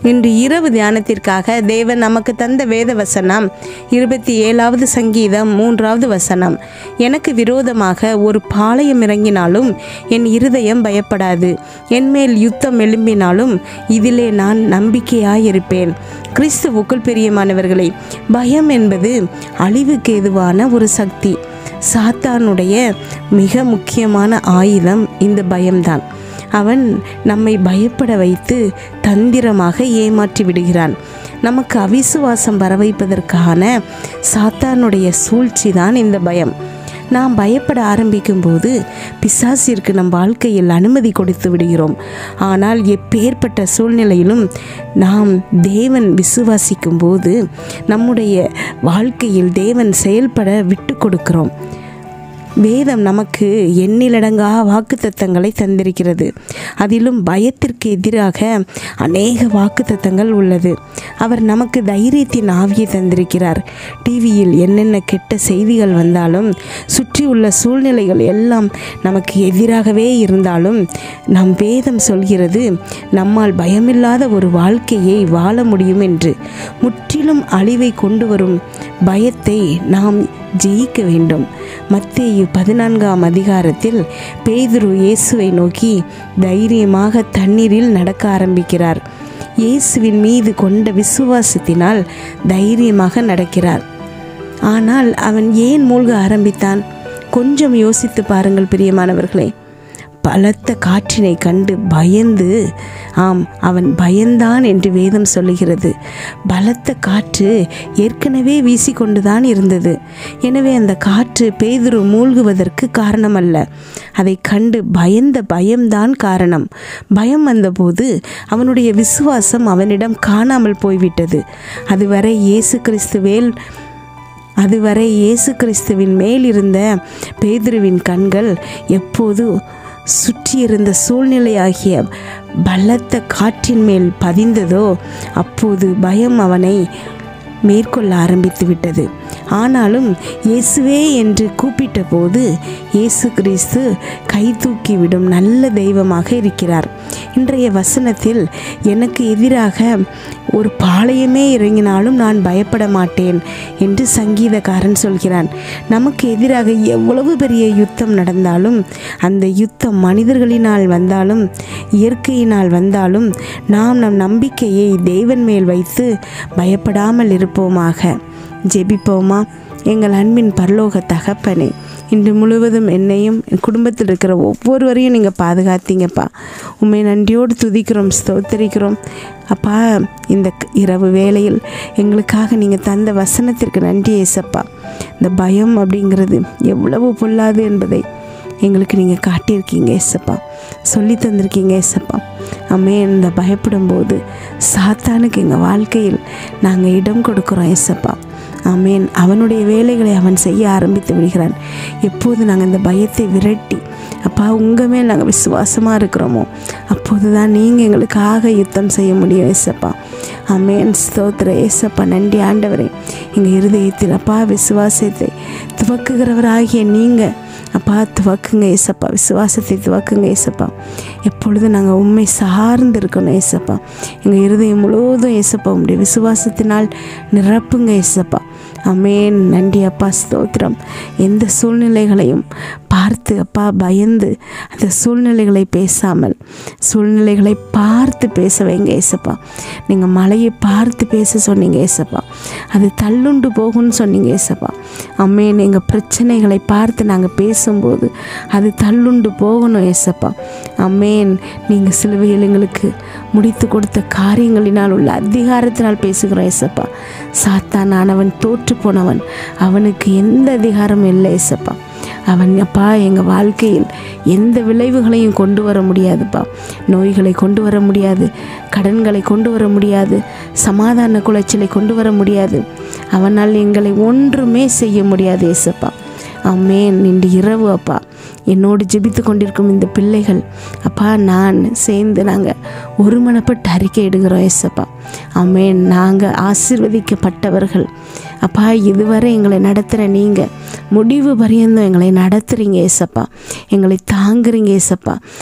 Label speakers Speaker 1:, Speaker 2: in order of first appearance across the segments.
Speaker 1: இன்று இரவு தியானத்திற்காக தேவன் நமக்கு தந்த வேத வசனம் இருபத்தி ஏழாவது சங்கீதம் மூன்றாவது வசனம் எனக்கு விரோதமாக ஒரு பாளையம் இறங்கினாலும் என் இருதயம் பயப்படாது என்மேல் யுத்தம் எழும்பினாலும் இதிலே நான் நம்பிக்கையாயிருப்பேன் கிறிஸ்துவுக்குள் பிரியமானவர்களே பயம் என்பது அழிவுக்கு ஏதுவான ஒரு சக்தி சாத்தானுடைய மிக முக்கியமான ஆயுதம் இந்த பயம்தான் அவன் நம்மை பயப்பட வைத்து தந்திரமாக ஏமாற்றி விடுகிறான் நமக்கு அவிசுவாசம் வர வைப்பதற்கான சாத்தானுடைய சூழ்ச்சி தான் இந்த பயம் நாம் பயப்பட ஆரம்பிக்கும் போது பிசாசிற்கு நம் வாழ்க்கையில் அனுமதி கொடுத்து விடுகிறோம் ஆனால் எப்பேற்பட்ட சூழ்நிலையிலும் நாம் தேவன் விசுவாசிக்கும் போது நம்முடைய வாழ்க்கையில் தேவன் செயல்பட விட்டு கொடுக்கிறோம் வேதம் நமக்கு எண்ணிலடங்கா வாக்குத்தத்தங்களை தந்திருக்கிறது அதிலும் பயத்திற்கு எதிராக அநேக வாக்குத்தத்தங்கள் உள்ளது அவர் நமக்கு தைரியத்தின் ஆவியை தந்திருக்கிறார் டிவியில் என்னென்ன கெட்ட செய்திகள் வந்தாலும் சுற்றி உள்ள சூழ்நிலைகள் எல்லாம் நமக்கு எதிராகவே இருந்தாலும் நம் வேதம் சொல்கிறது நம்மால் பயமில்லாத ஒரு வாழ்க்கையை வாழ முடியும் என்று முற்றிலும் அழிவை கொண்டு வரும் பயத்தை நாம் ஜெயிக்க வேண்டும் மத்தேயு பதினான்காம் அதிகாரத்தில் பேதுரு இயேசுவை நோக்கி தைரியமாக தண்ணீரில் நடக்க ஆரம்பிக்கிறார் இயேசுவின் மீது கொண்ட விசுவாசத்தினால் தைரியமாக நடக்கிறார் ஆனால் அவன் ஏன் மூழ்க ஆரம்பித்தான் கொஞ்சம் யோசித்து பாருங்கள் பிரியமானவர்களே பலத்த காற்றினை கண்டு பயந்து ஆம் அவன் பயந்தான் என்று வேதம் சொல்லுகிறது பலத்த காற்று ஏற்கனவே வீசிக்கொண்டுதான் இருந்தது எனவே அந்த காற்று பேதுரு மூழ்குவதற்கு காரணமல்ல அதை கண்டு பயந்த பயம்தான் காரணம் பயம் வந்தபோது அவனுடைய விசுவாசம் அவனிடம் காணாமல் போய்விட்டது அதுவரை இயேசு கிறிஸ்துவேல் அதுவரை இயேசு கிறிஸ்துவின் மேல் இருந்த பேதுருவின் கண்கள் எப்போது சுற்றியிருந்த சூழ்நிலையாகிய பலத்த காற்றின் மேல் பதிந்ததோ அப்போது பயம் அவனை மேற்கொள்ள ஆரம்பித்து விட்டது ஆனாலும் இயேசுவே என்று கூப்பிட்ட போது இயேசு கிறிஸ்து கை தூக்கிவிடும் நல்ல தெய்வமாக இருக்கிறார் இன்றைய வசனத்தில் எனக்கு எதிராக ஒரு பாளையமே இறங்கினாலும் நான் பயப்பட மாட்டேன் என்று சங்கீதக்காரன் சொல்கிறான் நமக்கு எதிராக எவ்வளவு பெரிய யுத்தம் நடந்தாலும் அந்த யுத்தம் மனிதர்களினால் வந்தாலும் இயற்கையினால் வந்தாலும் நாம் நம் நம்பிக்கையை தேவன் மேல் வைத்து பயப்படாமல் இருப்போமாக ஜெபிப்போமா எங்கள் அன்பின் பரலோக தகப்பனே இன்று முழுவதும் என்னையும் என் குடும்பத்தில் இருக்கிற ஒவ்வொருவரையும் நீங்கள் பாதுகாத்தீங்கப்பா உண்மை நன்றியோடு துதிக்கிறோம் ஸ்தோத்தரிக்கிறோம் அப்பா இந்த க- இரவு வேளையில் எங்களுக்காக நீங்கள் தந்த வசனத்திற்கு நன்றி ஏசப்பா இந்த பயம் அப்படிங்கிறது எவ்வளவு பொல்லாது என்பதை எங்களுக்கு நீங்கள் காட்டியிருக்கீங்க ஏசப்பா சொல்லி தந்திருக்கீங்க ஏசப்பா அம்மே இந்த பயப்படும்போது சாத்தானுக்கு எங்கள் வாழ்க்கையில் நாங்கள் இடம் கொடுக்குறோம் ஏசப்பா ஆமேன் அவனுடைய வேலைகளை அவன் செய்ய ஆரம்பித்து விடுகிறான் எப்போது நாங்கள் இந்த பயத்தை விரட்டி அப்பா உங்கள் மேல் நாங்கள் விசுவாசமாக இருக்கிறோமோ அப்போது தான் நீங்கள் எங்களுக்காக யுத்தம் செய்ய முடியும் ஏசப்பா ஆமேன் ஸ்தோத்திர ஏசப்பா நன்றி ஆண்டவரே எங்கள் இருதயத்தில் அப்பா விசுவாசத்தை துவக்குகிறவராகிய நீங்கள் அப்பா துவக்குங்க ஏசப்பா விசுவாசத்தை துவக்குங்க ஏசப்பா எப்பொழுதும் நாங்கள் உண்மை சார்ந்து இருக்கணும் ஏசப்பா எங்கள் இருதயம் முழுவதும் ஏசப்பா உங்களுடைய விசுவாசத்தினால் நிரப்புங்க ஏசப்பா அமேன் நன்றி அப்பா ஸ்தோத்திரம் எந்த சூழ்நிலைகளையும் பார்த்து அப்பா பயந்து அந்த சூழ்நிலைகளை பேசாமல் சூழ்நிலைகளை பார்த்து பேச வைங்க ஏசப்பா நீங்கள் மலையை பார்த்து பேச சொன்னீங்க ஏசப்பா அது தள்ளுண்டு போகும்னு சொன்னீங்க ஏசப்பா அம்மேன் எங்கள் பிரச்சனைகளை பார்த்து நாங்கள் பேசும்போது அது தள்ளுண்டு போகணும் ஏசப்பா அம்மேன் நீங்கள் சிலுவையில் எங்களுக்கு முடித்து கொடுத்த காரியங்களினால் உள்ள அதிகாரத்தினால் பேசுகிறோம் ஏசப்பா சாத்தானானவன் தோற்று போனவன் அவனுக்கு எந்த அதிகாரமும் இல்லை ஏசப்பா அவன் அப்பா எங்கள் வாழ்க்கையில் எந்த விளைவுகளையும் கொண்டு வர முடியாதுப்பா நோய்களை கொண்டு வர முடியாது கடன்களை கொண்டு வர முடியாது சமாதான குலைச்சலை கொண்டு வர முடியாது அவனால் எங்களை ஒன்றுமே செய்ய முடியாது ஏசப்பா அம்மேன் இன்று இரவு அப்பா என்னோடு ஜெபித்து கொண்டிருக்கும் இந்த பிள்ளைகள் அப்பா நான் சேர்ந்து நாங்கள் ஒருமனப்பட்டு அறிக்கை இடுகிறோம் ஏசப்பா அம்மேன் நாங்கள் ஆசீர்வதிக்கப்பட்டவர்கள் அப்பா இதுவரை எங்களை நடத்துகிற நீங்கள் முடிவு பரியந்தம் எங்களை நடத்துகிறீங்க ஏசப்பா எங்களை தாங்குறீங்க ஏசப்பா தப்பு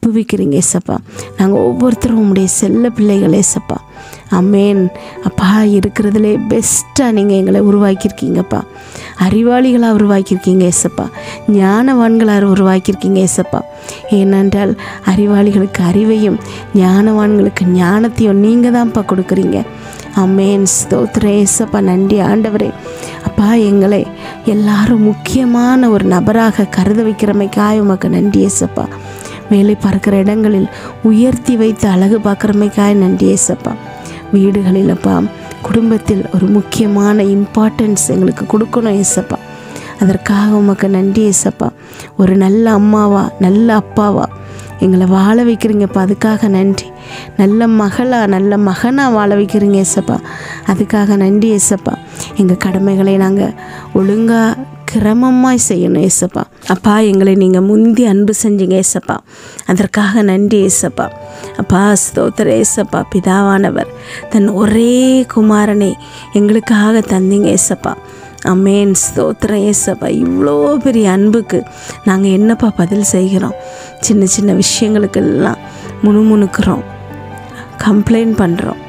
Speaker 1: தப்புவிக்கிறீங்க ஏசப்பா நாங்கள் ஒவ்வொருத்தரும் உம்முடைய செல்ல பிள்ளைகள் ஏசப்பா அமேன் அப்பா இருக்கிறதுலே பெஸ்ட்டாக நீங்கள் எங்களை உருவாக்கியிருக்கீங்கப்பா அறிவாளிகளாக உருவாக்கியிருக்கீங்க ஏசப்பா ஞானவான்களாக உருவாக்கியிருக்கீங்க ஏசப்பா ஏனென்றால் அறிவாளிகளுக்கு அறிவையும் ஞானவான்களுக்கு ஞானத்தையும் நீங்கள் தான்ப்பா கொடுக்குறீங்க அமேன் ஸ்தோத்திரம் ஏசப்பா நன்றி ஆண்டவரே அப்பா எங்களை எல்லாரும் முக்கியமான ஒரு நபராக கருத வைக்கிறமைக்காய் உமக்கு நன்றி ஏசப்பா வேலை பார்க்குற இடங்களில் உயர்த்தி வைத்து அழகு பார்க்குறமைக்காய் நன்றி ஏசப்பா வீடுகளில் அப்பா குடும்பத்தில் ஒரு முக்கியமான இம்பார்ட்டன்ஸ் எங்களுக்கு கொடுக்கணும் ஏசப்பா அதற்காக உமக்கு நன்றி ஏசப்பா ஒரு நல்ல அம்மாவா நல்ல அப்பாவா எங்களை வாழ வைக்கிறீங்கப்பா அதுக்காக நன்றி நல்ல மகளா நல்ல மகனாக வாழ வைக்கிறீங்க ஏசப்பா அதுக்காக நன்றி ஏசப்பா எங்கள் கடமைகளை நாங்கள் ஒழுங்காக கிரமமாய் செய்யணும் ஏசப்பா அப்பா எங்களை நீங்கள் முந்தி அன்பு செஞ்சீங்க ஏசப்பா அதற்காக நன்றி ஏசப்பா அப்பா ஸ்தோத்திர ஏசப்பா பிதாவானவர் தன் ஒரே குமாரனை எங்களுக்காக தந்தீங்க ஏசப்பா அமேன் ஸ்தோத்திரம் ஏசப்பா இவ்வளோ பெரிய அன்புக்கு நாங்கள் என்னப்பா பதில் செய்கிறோம் சின்ன சின்ன விஷயங்களுக்கெல்லாம் முணுமுணுக்கிறோம் கம்ப்ளைண்ட் பண்ணுறோம்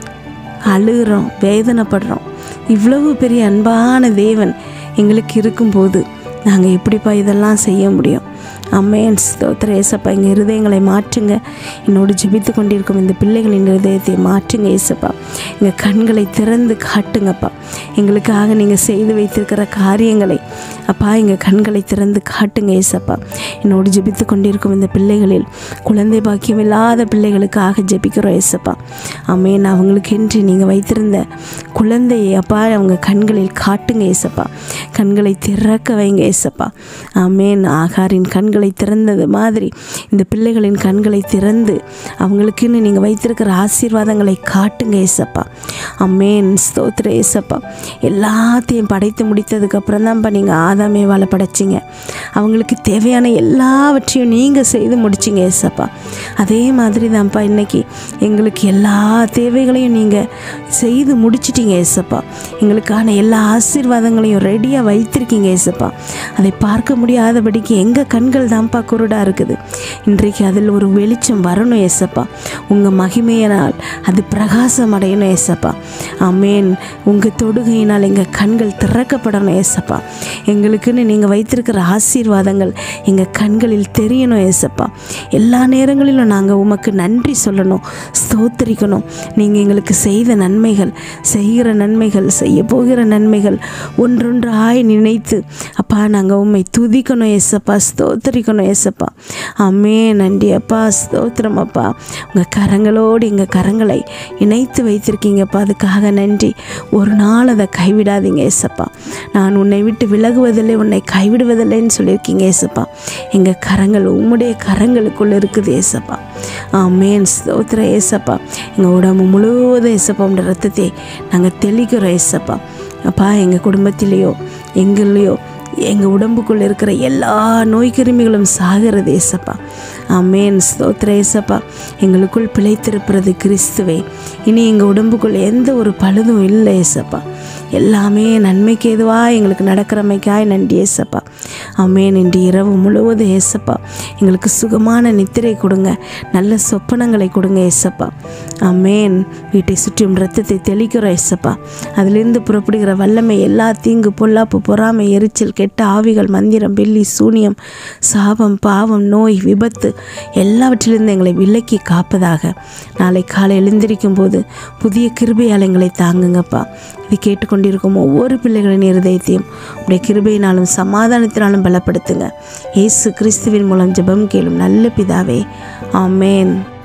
Speaker 1: அழுகிறோம் வேதனைப்படுறோம் இவ்வளவு பெரிய அன்பான தேவன் எங்களுக்கு இருக்கும்போது நாங்கள் எப்படிப்பா இதெல்லாம் செய்ய முடியும் அம்மேன் ஸ்தோத்திர ஏசப்பா எங்கள் இருதயங்களை மாற்றுங்க என்னோடு ஜெபித்து கொண்டிருக்கும் இந்த பிள்ளைகளின் இருதயத்தை மாற்றுங்க ஏசப்பா எங்கள் கண்களை திறந்து காட்டுங்கப்பா எங்களுக்காக நீங்கள் செய்து வைத்திருக்கிற காரியங்களை அப்பா எங்கள் கண்களை திறந்து காட்டுங்க ஏசப்பா என்னோடு ஜெபித்து கொண்டிருக்கும் இந்த பிள்ளைகளில் குழந்தை பாக்கியம் இல்லாத பிள்ளைகளுக்காக ஜெபிக்கிறோம் ஏசப்பா அம்மேன் அவங்களுக்கென்று நீங்கள் வைத்திருந்த குழந்தையை அப்பா அவங்க கண்களில் காட்டுங்க ஏசப்பா கண்களை திறக்க வைங்க ஏசப்பா ஆமேன் ஆகாரின் கண்களை திறந்தது மாதிரி இந்த பிள்ளைகளின் கண்களை திறந்து அவங்களுக்குன்னு நீங்கள் வைத்திருக்கிற ஆசீர்வாதங்களை காட்டுங்க ஏசப்பா அம்மேன் ஸ்தோத்திர ஏசப்பா எல்லாத்தையும் படைத்து முடித்ததுக்கப்புறம் தான்ப்பா நீங்கள் ஆதாமே வாழ படைச்சிங்க அவங்களுக்கு தேவையான எல்லாவற்றையும் நீங்கள் செய்து முடிச்சிங்க ஏசப்பா அதே மாதிரி தான்ப்பா இன்னைக்கு எங்களுக்கு எல்லா தேவைகளையும் நீங்கள் செய்து முடிச்சிட்டீங்க ஏசப்பா எங்களுக்கான எல்லா ஆசீர்வாதங்களையும் ரெடியாக வைத்திருக்கீங்க ஏசப்பா அதை பார்க்க முடியாதபடிக்கு எங்கள் கண்கள் தான்ப்பா குருடாக இருக்குது இன்றைக்கு அதில் ஒரு வெளிச்சம் வரணும் ஏசப்பா உங்கள் மகிமையினால் அது பிரகாசம் அடையணும் ஏசப்பா ஆமேன் உங்கள் தொடுகையினால் எங்கள் கண்கள் திறக்கப்படணும் ஏசப்பா எங்களுக்குன்னு நீங்கள் வைத்திருக்கிற ஆசீர்வாதங்கள் எங்கள் கண்களில் தெரியணும் ஏசப்பா எல்லா நேரங்களிலும் நாங்கள் உமக்கு நன்றி சொல்லணும் ஸ்தோத்தரிக்கணும் நீங்கள் எங்களுக்கு செய்த நன்மைகள் செய்கிற நன்மைகள் செய்ய போகிற நன்மைகள் ஒன்றொன்றாய் நினைத்து அப்பா நாங்கள் உண்மை துதிக்கணும் ஏசப்பா ஸ்தோத்தரிக்கணும் ஏசப்பா அம்மே நன்றி அப்பா ஸ்தோத்திரம் அப்பா உங்கள் கரங்களோடு எங்கள் கரங்களை இணைத்து வைத்திருக்கீங்கப்பா அதுக்காக நன்றி ஒரு நாள் அதை கைவிடாதீங்க ஏசப்பா நான் உன்னை விட்டு விலகுவதில்லை உன்னை கைவிடுவதில்லைன்னு சொல்லியிருக்கீங்க ஏசப்பா எங்கள் கரங்கள் உம்முடைய கரங்களுக்குள்ள இருக்குது ஏசப்பா ஆமேன் ஸ்தோத்திர ஏசப்பா எங்கள் உடம்பு முழுவதும் ஏசப்பா உடைய ரத்தத்தை நாங்கள் தெளிக்கிறோம் ஏசப்பா அப்பா எங்கள் குடும்பத்திலேயோ எங்களையோ எங்கள் உடம்புக்குள்ளே இருக்கிற எல்லா நோய் கிருமிகளும் சாகிறது ஏசப்பா ஆமேன் ஸ்தோத்திர ஏசப்பா எங்களுக்குள் பிழைத்திருப்பது கிறிஸ்துவே இனி எங்கள் உடம்புக்குள் எந்த ஒரு பழுதும் இல்லை ஏசப்பா எல்லாமே நன்மைக்கு எதுவாக எங்களுக்கு நடக்கிறமைக்காய் நன்றி ஏசப்பா ஆமேன் இன்று இரவு முழுவதும் ஏசப்பா எங்களுக்கு சுகமான நித்திரை கொடுங்க நல்ல சொப்பனங்களை கொடுங்க ஏசப்பா ஆமேன் வீட்டை சுற்றியும் ரத்தத்தை தெளிக்கிறோம் ஏசப்பா அதிலிருந்து புறப்படுகிற வல்லமை எல்லா தீங்கு பொல்லாப்பு பொறாமை எரிச்சல் கெட்ட ஆவிகள் மந்திரம் பில்லி சூனியம் சாபம் பாவம் நோய் விபத்து எல்லாவற்றிலிருந்து எங்களை விலக்கி காப்பதாக நாளை காலை எழுந்திருக்கும் போது புதிய கிருபையால் எங்களை தாங்குங்கப்பா இது கேட்டுக்கொண்டிருக்கும் ஒவ்வொரு பிள்ளைகளின் இருதயத்தையும் உடைய கிருபையினாலும் சமாதானத்தினாலும் பலப்படுத்துங்க இயேசு கிறிஸ்துவின் மூலம் ஜெபம் கேளும் நல்ல பிதாவே ஆமேன்